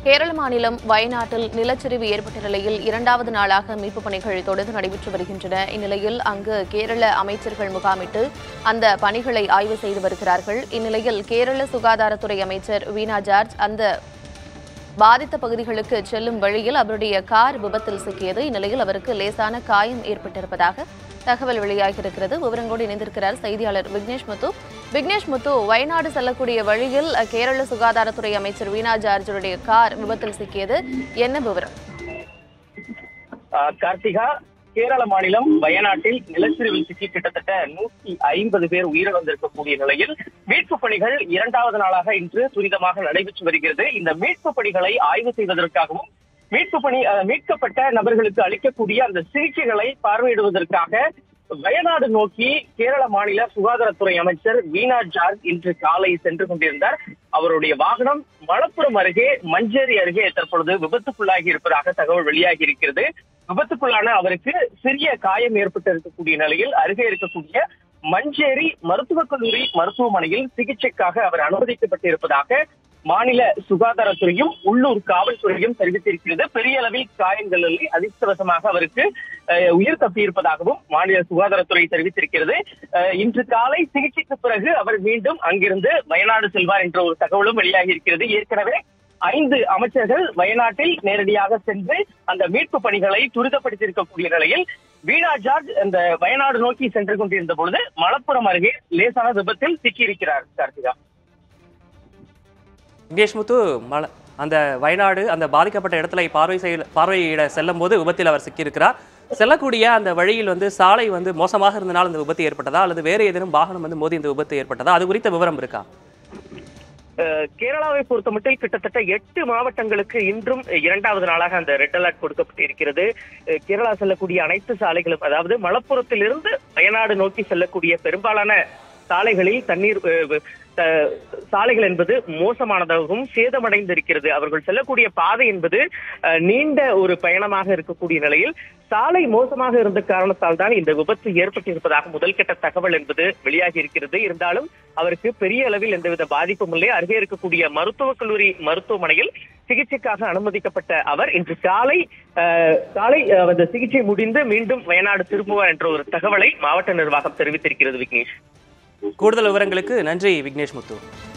கேரள மாநிலம் வயநாட்டில் நிலச்சரிவு ஏற்பட்ட நிலையில் இரண்டாவது நாளாக மீட்புப் பணிகள் தொடர்ந்து நடைபெற்று வருகின்றன இந்நிலையில் அங்கு கேரள அமைச்சர்கள் முகாமிட்டு அந்த பணிகளை ஆய்வு செய்து வருகிறார்கள் இந்நிலையில் கேரள சுகாதாரத்துறை அமைச்சர் வீணா ஜார்ஜ் அந்த பாதித்த பகுதிகளுக்கு செல்லும் வழியில் அவருடைய கார் விபத்தில் சிக்கியது இந்நிலையில் அவருக்கு லேசான காயம் ஏற்பட்டிருப்பதாக தகவல் வெளியாகியிருக்கிறது விவரங்களோடு இணைந்திருக்கிறார் செய்தியாளர் விக்னேஷ் முத்து விக்னேஷ் முத்து வயநாடு செல்லக்கூடிய வழியில் அஹ், கேரள சுகாதாரத்துறை அமைச்சர் வீணா ஜார்ஜுடைய கார் விபத்தில் சிக்கியது என்ன விவரம் ஆஹ் கார்த்திகா கேரள மாநிலம் வயநாட்டில் நிலச்சரிவில் சிக்கி கிட்டத்தட்ட நூற்றி ஐம்பது பேர் உயிரிழந்திருக்கக்கூடிய நிலையில் மீட்பு பணிகள் இரண்டாவது நாளாக இன்று துரிதமாக நடைபெற்று வருகிறது இந்த மீட்பு பணிகளை ஆய்வு செய்வதற்காகவும் மீட்பு பணி ஆஹ் மீட்கப்பட்ட நபர்களுக்கு அளிக்கக்கூடிய அந்த சிகிச்சைகளை பார்வையிடுவதற்காக வயநாடு நோக்கி கேரள மாநில சுகாதாரத்துறை அமைச்சர் வீணா ஜார்ஜ் இன்று காலை சென்று கொண்டிருந்தார் அவருடைய வாகனம் மலப்புரம் அருகே மஞ்சேரி அருகே தற்பொழுது விபத்துக்குள்ளாகி இருப்பதாக தகவல் வெளியாகி இருக்கிறது விபத்துக்குள்ளான அவருக்கு சிறிய காயம் ஏற்பட்டு இருக்கக்கூடிய நிலையில் அருகே இருக்கக்கூடிய மஞ்சேரி மருத்துவக் கல்லூரி மருத்துவமனையில் சிகிச்சைக்காக அவர் அனுமதிக்கப்பட்டிருப்பதாக மாநில சுகாதாரத்துறையும் உள்ளூர் காவல்துறையும் தெரிவித்திருக்கிறது பெரிய அளவில் காயங்கள் இல்லை அதிர்ஷ்டவசமாக அவருக்கு அஹ், உயிர் தப்பியிருப்பதாகவும் மாநில சுகாதாரத்துறை தெரிவித்திருக்கிறது அஹ், இன்று காலை சிகிச்சைக்கு பிறகு அவர் மீண்டும் அங்கிருந்து வயநாடு செல்வார் என்ற ஒரு தகவலும் வெளியாகி இருக்கிறது ஏற்கனவே ஐந்து அமைச்சர்கள் வயநாட்டில் நேரடியாக சென்று அந்த மீட்பு பணிகளை துரிதப்படுத்தியிருக்கக்கூடிய நிலையில் வீணா ஜார்ஜ் அந்த வயநாடு நோக்கி சென்று கொண்டிருந்த பொழுது மலப்புரம் அருகே லேசான விபத்தில் சிக்கியிருக்கிறார் கார்த்திகா விக்னேஷ் முத்து மல அந்த வயநாடு அந்த பாதிக்கப்பட்ட இடத்துல பார்வை செய்ய பார்வையிட செல்லும் போது விபத்தில் அவர் சிக்கியிருக்கிறார் செல்லக்கூடிய அந்த வழியில் வந்து சாலை வந்து மோசமாக இருந்தனால் இந்த விபத்து ஏற்பட்டதா அல்லது வேறு ஏதேனும் வாகனம் வந்து மோதி இந்த விபத்து ஏற்பட்டதா அது குறித்த விவரம் இருக்கா அஹ் கேரளாவை பொறுத்தமட்டில் கிட்டத்தட்ட எட்டு மாவட்டங்களுக்கு இன்றும் இரண்டாவது நாளாக அந்த ரெட் அலர்ட் கொடுக்கப்பட்டிருக்கிறது அஹ் கேரளா செல்லக்கூடிய அனைத்து சாலைகளும் அதாவது மலப்புரத்திலிருந்து வயநாடு நோக்கி செல்லக்கூடிய பெரும்பாலான சாலைகளில் தண்ணீர் அஹ், த- சாலைகள் என்பது மோசமானதாகவும் சேதமடைந்திருக்கிறது அவர்கள் செல்லக்கூடிய பாதை என்பது அஹ், நீண்ட ஒரு பயணமாக இருக்கக்கூடிய நிலையில் சாலை மோசமாக இருந்த காரணத்தால் தான் இந்த விபத்து ஏற்பட்டிருப்பதாக முதல் கட்ட தகவல் என்பது வெளியாகி இருக்கிறது இருந்தாலும் அவருக்கு பெரிய அளவில் எந்தவித பாதிப்பும் இல்லை அருகே இருக்கக்கூடிய மருத்துவக் கல்லூரி மருத்துவமனையில் சிகிச்சைக்காக அனுமதிக்கப்பட்ட அவர் இன்று காலை அஹ், காலை அஹ், அந்த சிகிச்சை முடிந்து மீண்டும் வயநாடு திரும்புவார் என்ற ஒரு தகவலை மாவட்ட நிர்வாகம் தெரிவித்திருக்கிறது விக்னேஷ் கூடுதல் விவரங்களுக்கு நன்றி விக்னேஷ் முத்து